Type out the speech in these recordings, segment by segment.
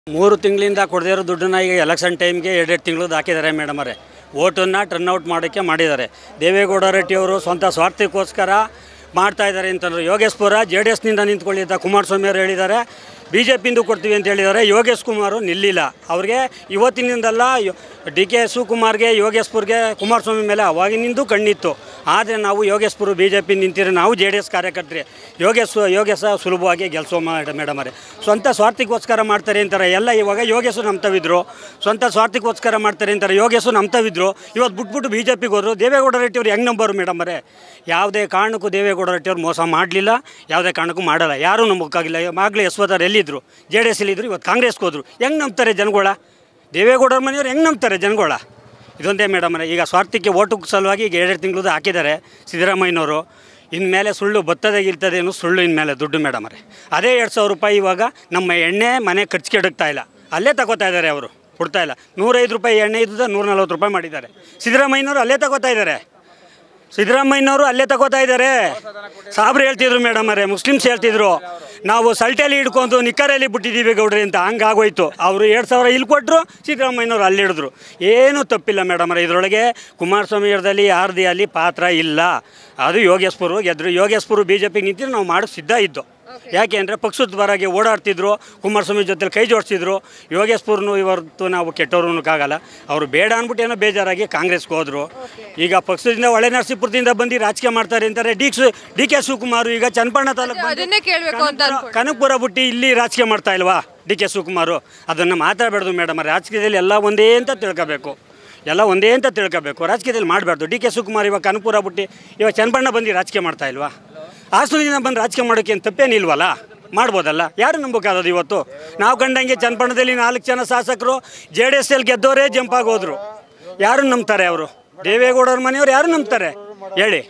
ಮೂರು ತಿಂಗಳಿಂದ ಕೊಡದೇ ಇರೋ ದುಡ್ಡನ್ನ ಈಗ ಎಲೆಕ್ಷನ್ ಟೈಮ್ಗೆ ಎರಡೆರಡು ತಿಂಗಳದ್ದು ಹಾಕಿದ್ದಾರೆ ಮೇಡಮ್ ಅವರೇ ಓಟನ್ನು ಟರ್ನ್ ಔಟ್ ಮಾಡೋಕ್ಕೆ ಮಾಡಿದ್ದಾರೆ ದೇವೇಗೌಡ ರೆಡ್ಡಿ ಅವರು ಸ್ವಂತ ಸ್ವಾರ್ಥಕ್ಕೋಸ್ಕರ ಮಾಡ್ತಾ ಇದ್ದಾರೆ ಅಂತಂದ್ರು ಯೋಗೇಶ್ಪುರ ಜೆ ಡಿ ಎಸ್ನಿಂದ ನಿಂತ್ಕೊಳ್ಳಿ ಅಂತ ಕುಮಾರಸ್ವಾಮಿ ಅವರು ಹೇಳಿದ್ದಾರೆ ಬಿ ಜೆ ಪಿಂದು ಕೊಡ್ತೀವಿ ಅಂತ ಹೇಳಿದ್ದಾರೆ ಯೋಗೇಶ್ ಕುಮಾರು ನಿಲ್ಲಿಲ್ಲ ಅವ್ರಿಗೆ ಇವತ್ತಿನಿಂದಲ್ಲ ಡಿ ಕೆ ಶಿವಕುಮಾರ್ಗೆ ಯೋಗೇಶ್ಪುರ್ಗೆ ಕುಮಾರಸ್ವಾಮಿ ಮೇಲೆ ಅವಾಗಿನಿಂದ ಕಣ್ಣಿತ್ತು ಆದರೆ ನಾವು ಯೋಗೇಶ್ಪುರ ಬಿ ಜೆ ಪಿ ನಿಂತಿರೋ ನಾವು ಜೆ ಡಿ ಎಸ್ ಕಾರ್ಯಕರ್ತರೆ ಯೋಗೇಶ್ ಯೋಗೇಶ ಸುಲಭವಾಗಿ ಗೆಲ್ಸೋ ಮೇಡಮ್ ಅವರೇ ಸ್ವಂತ ಸ್ವಾರ್ಥಕ್ಕೋಸ್ಕರ ಮಾಡ್ತಾರೆ ಅಂತಾರೆ ಎಲ್ಲ ಇವಾಗ ಯೋಗೇಶು ನಂಬ್ತವಿದ್ರು ಸ್ವಂತ ಸ್ವಾರ್ಥಕ್ಕೋಸ್ಕರ ಮಾಡ್ತಾರೆ ಅಂತಾರೆ ಯೋಗೇಶು ನಂಬ್ತವಿದ್ರು ಇವತ್ತು ಬಿಟ್ಬಿಟ್ಟು ಬಿ ಜೆ ಪಿಗೆ ಹೋದ್ರು ದೇವೇಗೌಡ ರೆಡ್ಡಿ ಅವ್ರು ಹೆಂಗೆ ನಂಬೋರು ಮೇಡಮ್ ಅವರೇ ಯಾವುದೇ ಕಾರಣಕ್ಕೂ ದೇವೇಗೌಡ ರೆಡ್ಡಿ ಅವ್ರು ಮೋಸ ಮಾಡಲಿಲ್ಲ ಯಾವುದೇ ಕಾರಣಕ್ಕೂ ಮಾಡಲ್ಲ ಯಾರೂ ನಂಬೋಕ್ಕಾಗಿಲ್ಲ ಆಗಲೇ ಯಶ್ವತವ್ರು ಎಲ್ಲಿದ್ದರು ಜೆ ಡಿ ಎಸ್ ಎಲ್ಲಿದ್ದರು ಇವತ್ತು ಕಾಂಗ್ರೆಸ್ಗೆ ಹೋದ್ರು ಹೆಂಗೆ ನಂಬ್ತಾರೆ ಜನಗಳ ದೇವೇಗೌಡರ ಮನೆಯವ್ರು ಹೆಂಗೆ ನಂಬ್ತಾರೆ ಜನಗಳ ಇದೊಂದೇ ಮೇಡಮ್ ಈಗ ಸ್ವಾರ್ಥಕ್ಕೆ ಓಟು ಸಲುವಾಗಿ ಈಗ ಎರಡು ತಿಂಗಳದ್ದು ಹಾಕಿದ್ದಾರೆ ಸಿದ್ದರಾಮಯ್ಯನವರು ಇನ್ಮೇಲೆ ಸುಳ್ಳು ಬರ್ತದೆ ಗಿಲ್ತದೆ ಅನ್ನೋ ಸುಳ್ಳು ಇನ್ಮೇಲೆ ದುಡ್ಡು ಮೇಡಮ್ ಅವರೇ ಅದೇ ಎರಡು ಸಾವಿರ ರೂಪಾಯಿ ಇವಾಗ ನಮ್ಮ ಎಣ್ಣೆ ಮನೆ ಖರ್ಚಿಗೆ ಎಡಗ್ತಾ ಇಲ್ಲ ಅಲ್ಲೇ ತಗೋತಾ ಇದ್ದಾರೆ ಅವರು ಕೊಡ್ತಾ ಇಲ್ಲ ನೂರೈದು ರೂಪಾಯಿ ಎಣ್ಣೆ ಇದ್ದದ ನೂರ ನಲ್ವತ್ತು ರೂಪಾಯಿ ಮಾಡಿದ್ದಾರೆ ಸಿದ್ದರಾಮಯ್ಯನವರು ಅಲ್ಲೇ ತಗೋತಾ ಇದ್ದಾರೆ ಸಿದ್ದರಾಮಯ್ಯನವರು ಅಲ್ಲೇ ತಗೋತಾ ಇದ್ದಾರೆ ಸಾಬ್ರು ಹೇಳ್ತಿದ್ರು ಮೇಡಮ್ ಅವರೇ ಮುಸ್ಲಿಮ್ಸ್ ಹೇಳ್ತಿದ್ರು ನಾವು ಸಲ್ಟೆಲಿ ಹಿಡ್ಕೊಂಡು ನಿಕ್ಕರಲ್ಲಿ ಬಿಟ್ಟಿದ್ದೀವಿ ಗೌಡ್ರಿ ಅಂತ ಹಂಗಾಗೋಯ್ತು ಅವರು ಎರಡು ಸಾವಿರ ಇಲ್ಲಿ ಕೊಟ್ಟರು ಸಿದ್ದರಾಮಯ್ಯನವರು ಅಲ್ಲಿ ಹಿಡಿದ್ರು ಏನೂ ತಪ್ಪಿಲ್ಲ ಮೇಡಮ್ ಅವರೇ ಇದರೊಳಗೆ ಕುಮಾರಸ್ವಾಮಿ ಹಿಡ್ದಲ್ಲಿ ಯಾರ್ದೇ ಅಲ್ಲಿ ಪಾತ್ರ ಇಲ್ಲ ಅದು ಯೋಗೇಶ್ಪುರು ಗೆದ್ರು ಯೋಗೇಶ್ಪುರು ಬಿ ಜೆ ಪಿಗೆ ನಿಂತಿದ್ರು ನಾವು ಮಾಡೋಕ್ಕೆ ಸಿದ್ಧ ಇದ್ದು ಯಾಕೆ ಅಂದರೆ ಪಕ್ಷದ ಹೊರಗೆ ಓಡಾಡ್ತಿದ್ರು ಕುಮಾರಸ್ವಾಮಿ ಜೊತೆಲಿ ಕೈ ಜೋಡಿಸಿದ್ರು ಯೋಗೇಶ್ಪುರ್ನು ಇವತ್ತು ನಾವು ಕೆಟ್ಟವ್ರನ್ನಕ್ಕಾಗಲ್ಲ ಅವರು ಬೇಡ ಅಂದ್ಬಿಟ್ಟು ಏನೋ ಬೇಜಾರಾಗಿ ಕಾಂಗ್ರೆಸ್ಗೆ ಹೋದರು ಈಗ ಪಕ್ಷದಿಂದ ಒಳ್ಳೆ ನರಸೀಪುರದಿಂದ ಬಂದು ರಾಜಕೀಯ ಮಾಡ್ತಾರೆ ಅಂತಾರೆ ಡಿ ಡಿ ಕೆ ಶಿವಕುಮಾರ್ ಈಗ ಚನ್ನಪಣ್ಣ ತಾಲೂಕು ಅದನ್ನೇ ಕೇಳ್ಬೇಕು ಅಂತ ಅನ್ಕೊಂಡೆ. ಕನಕಪುರ ಬಿಟ್ಟು ಇಲ್ಲಿ ರಾಜಕೀಯ ಮಾಡ್ತಾ ಇಲ್ವಾ ಡಿ ಕೆ ಶಿವಕುಮಾರು ಅದನ್ನು ಮಾತಾಡಬಾರ್ದು ಮೇಡಮ್ ರಾಜಕೀಯದಲ್ಲಿ ಎಲ್ಲ ಒಂದೇ ಅಂತ ತಿಳ್ಕೊಬೇಕು ಎಲ್ಲ ಒಂದೇ ಅಂತ ತಿಳ್ಕೊಬೇಕು ರಾಜಕೀಯದಲ್ಲಿ ಮಾಡಬಾರ್ದು ಡಿ ಕೆ ಶಿವಕುಮಾರ್ ಇವಾಗ ಕನಕಪುರ ಬಿಟ್ಟು ಇವಾಗ ಚನ್ನಪಣ್ಣ ಬಂದು ರಾಜಕೀಯ ಮಾಡ್ತಾ ಇಲ್ವಾ ಹಾಸನದಿಂದ ಬಂದು ರಾಜಕೀಯ ಮಾಡೋಕ್ಕೆ ಏನು ತಪ್ಪೇನಿಲ್ವಲ್ಲ ಮಾಡ್ಬೋದಲ್ಲ ಯಾರು ನಂಬಕ್ಕಾಗೋದು ಇವತ್ತು ನಾವು ಕಂಡಂಗೆ ಚನ್ನಪಣ್ಣದಲ್ಲಿ ನಾಲ್ಕು ಜನ ಶಾಸಕರು ಜೆ ಡಿ ಎಸ್ ಎಲ್ ಗೆದ್ದವರೇ ಜಂಪ್ ಆಗೋದ್ರು ಯಾರು ನಂಬ್ತಾರೆ ಅವರು ದೇವೇಗೌಡವ್ರ ಮನೆಯವ್ರು ಯಾರು ನಂಬ್ತಾರೆ ಹೇಳಿ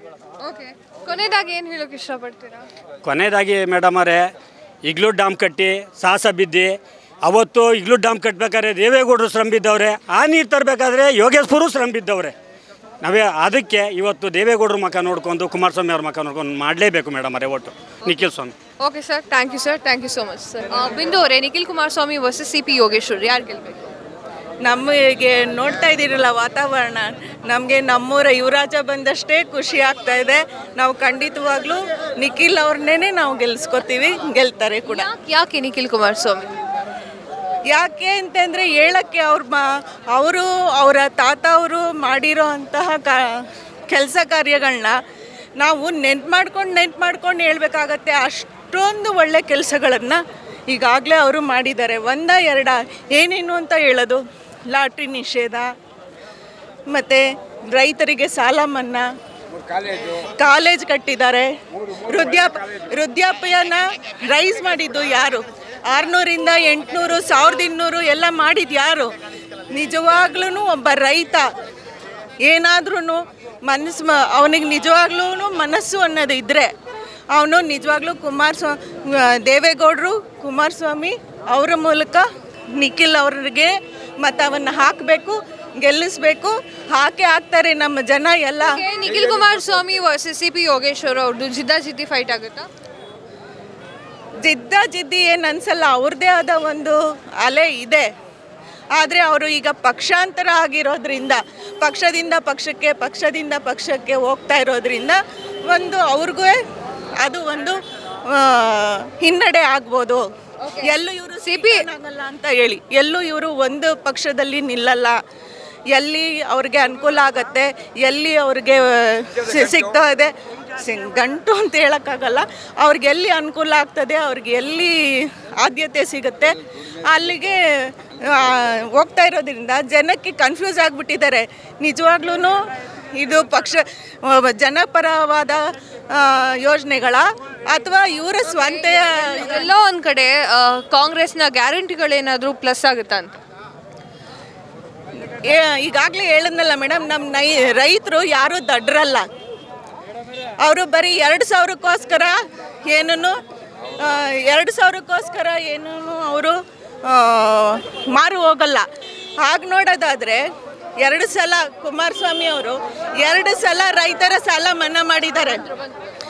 ಓಕೆ ಕೊನೆಯದಾಗಿ ಏನು ಹೇಳೋಕೆ ಇಷ್ಟಪಡ್ತೀರಾ ಕೊನೆಯದಾಗಿ ಮೇಡಮ್ ಅವರೇ ಇಗ್ಲೂ ಡ್ಯಾಮ್ ಕಟ್ಟಿ ಸಾಹಸ ಬಿದ್ದು ಅವತ್ತು ಇಗ್ಲೂ ಡ್ಯಾಮ್ ಕಟ್ಟಬೇಕಾದ್ರೆ ದೇವೇಗೌಡರು ಶ್ರಮ ಬಿದ್ದವ್ರೆ ಆ ನೀರು ತರಬೇಕಾದ್ರೆ ಯೋಗೇಶ್ಪುರು ಶ್ರಮ ಬಿದ್ದವ್ರೆ ನಾವೇ ಅದಕ್ಕೆ ಇವತ್ತು ದೇವೇಗೌಡರ ಮಕ ನೋಡ್ಕೊಂಡು ಕುಮಾರಸ್ವಾಮಿ ಅವ್ರ ಮಕ ನೋಡ್ಕೊಂಡು ಮಾಡಲೇಬೇಕು ಮೇಡಮ್ ಅವರೇ ಒಟ್ಟು Nikhil Swamy okay sir thank you sir thank you so much sir Bindu ಅವರೇ Nikhil Kumaraswamy versus C P Yogeshwar ಯಾರು ಗೆಲ್ಬೇಕು ನಮಗೆ ನೋಡ್ತಾ ಇದ್ದೀರಲ್ಲ ವಾತಾವರಣ ನಮಗೆ ನಮ್ಮೂರ ಯುವರಾಜ ಬಂದಷ್ಟೇ ಖುಷಿ ಆಗ್ತಾ ಇದೆ ನಾವು ಖಂಡಿತವಾಗ್ಲೂ ನಿಖಿಲ್ ಅವ್ರನ್ನೇ ನಾವು ಗೆಲ್ಸ್ಕೊತೀವಿ ಗೆಲ್ತಾರೆ ಕೂಡ ಯಾಕೆ ನಿಖಿಲ್ ಕುಮಾರಸ್ವಾಮಿ ಯಾಕೆ ಅಂತಂದರೆ ಹೇಳಕ್ಕೆ ಅವ್ರ ಮಾ ಅವರು ಅವರ ತಾತ ಅವರು ಮಾಡಿರೋ ಅಂತಹ ಕಾ ಕೆಲಸ ಕಾರ್ಯಗಳನ್ನ ನಾವು ನೆನ್ಪು ಮಾಡ್ಕೊಂಡು ನೆನ್ಪು ಮಾಡ್ಕೊಂಡು ಹೇಳ್ಬೇಕಾಗತ್ತೆ ಅಷ್ಟೊಂದು ಒಳ್ಳೆ ಕೆಲಸಗಳನ್ನು ಈಗಾಗಲೇ ಅವರು ಮಾಡಿದ್ದಾರೆ ಒಂದ ಎರಡ ಏನೇನು ಅಂತ ಹೇಳೋದು ಲಾಟ್ರಿ ನಿಷೇಧ ಮತ್ತು ರೈತರಿಗೆ ಸಾಲ ಮನ್ನಾ ಕಾಲೇಜ್ ಕಟ್ಟಿದ್ದಾರೆ ವೃದ್ಧಾಪ ವೃದ್ಧಾಪ್ಯನ ರೈಸ್ ಮಾಡಿದ್ದು ಯಾರು ಆರುನೂರಿಂದ ಎಂಟುನೂರು ಸಾವಿರದ ಇನ್ನೂರು ಎಲ್ಲ ಮಾಡಿದ್ದು ಯಾರು ನಿಜವಾಗ್ಲೂ ಒಬ್ಬ ರೈತ ಏನಾದ್ರೂ ಮನಸ್ಸು ಮ ಅವನಿಗೆ ನಿಜವಾಗ್ಲೂ ಮನಸ್ಸು ಅನ್ನೋದು ಇದ್ದರೆ ಅವನು ನಿಜವಾಗ್ಲೂ ಕುಮಾರಸ್ವಾಮಿ ದೇವೇಗೌಡರು ಕುಮಾರಸ್ವಾಮಿ ಅವರ ಮೂಲಕ ನಿಖಿಲ್ ಅವ್ರಿಗೆ ಮತವನ್ನು ಹಾಕಬೇಕು ಗೆಲ್ಲಿಸ್ಬೇಕು ಹಾಕೇ ಹಾಕ್ತಾರೆ ನಮ್ಮ ಜನ ಎಲ್ಲ Okay, Nikhil Kumaraswamy versus C P Yogeshwar ಅವ್ರದ್ದು ಜಿದ್ದಾಜಿದ್ದಿ ಫೈಟ್ ಆಗುತ್ತಾ ಜಿದ್ದ ಜಿದ್ದಿ ಏನು ಅನ್ಸಲ್ಲ ಅವ್ರದ್ದೇ ಆದ ಒಂದು ಅಲೆ ಇದೆ ಆದರೆ ಅವರು ಈಗ ಪಕ್ಷಾಂತರ ಆಗಿರೋದ್ರಿಂದ ಪಕ್ಷದಿಂದ ಪಕ್ಷಕ್ಕೆ ಪಕ್ಷದಿಂದ ಪಕ್ಷಕ್ಕೆ ಹೋಗ್ತಾ ಇರೋದ್ರಿಂದ ಒಂದು ಅವ್ರಿಗೂ ಅದು ಒಂದು ಆ, ಹಿನ್ನಡೆ ಆಗ್ಬೋದು ಎಲ್ಲೂ ಇವರು ಸಿ ಪಿ ಆಗಲ್ಲ ಅಂತ ಹೇಳಿ ಎಲ್ಲೂ ಇವರು ಒಂದು ಪಕ್ಷದಲ್ಲಿ ನಿಲ್ಲಲ್ಲ ಎಲ್ಲಿ ಅವ್ರಿಗೆ ಅನುಕೂಲ ಆಗತ್ತೆ ಎಲ್ಲಿ ಅವ್ರಿಗೆ ಸಿ- ಸಿಗ್ತಾ ಇದೆ ಸಿ- ಗಂಟು ಅಂತ ಹೇಳೋಕ್ಕಾಗಲ್ಲ ಅವ್ರಿಗೆ ಎಲ್ಲಿ ಅನುಕೂಲ ಆಗ್ತದೆ ಅವ್ರಿಗೆ ಎಲ್ಲಿ ಆದ್ಯತೆ ಸಿಗುತ್ತೆ ಅಲ್ಲಿಗೆ ಆ, ಹೋಗ್ತಾ ಇರೋದ್ರಿಂದ ಜನಕ್ಕೆ ಕನ್ಫ್ಯೂಸ್ ಆಗಿಬಿಟ್ಟಿದ್ದಾರೆ ನಿಜವಾಗ್ಲೂ ಇದು ಪಕ್ಷ ಆ, ಜನಪರವಾದ ಆ, ಯೋಜನೆಗಳ ಅಥವಾ ಇವರ ಸ್ವಂತ ಎಲ್ಲೋ ಒಂದು ಕಡೆ ಆ, ಕಾಂಗ್ರೆಸ್ನ ಗ್ಯಾರಂಟಿಗಳೇನಾದರೂ ಪ್ಲಸ್ ಆಗುತ್ತಾ ಅಂತ ಈಗಾಗಲೇ ಹೇಳಿದ್ನಲ್ಲ ಮೇಡಮ್ ನಮ್ಮ ನೈ ರೈತರು ಯಾರೂ ದಡ್ರಲ್ಲ ಅವರು ಬರೀ ಎರಡು ಸಾವಿರಕ್ಕೋಸ್ಕರ ಏನೂ ಎರಡು ಸಾವಿರಕ್ಕೋಸ್ಕರ ಏನೂ ಅವರು ಮಾರು ಹೋಗಲ್ಲ ಹಾಗೆ ನೋಡೋದಾದರೆ ಎರಡು ಸಲ ಕುಮಾರಸ್ವಾಮಿ ಅವರು ಎರಡು ಸಲ ರೈತರ ಸಾಲ ಮನ್ನಾ ಮಾಡಿದ್ದಾರೆ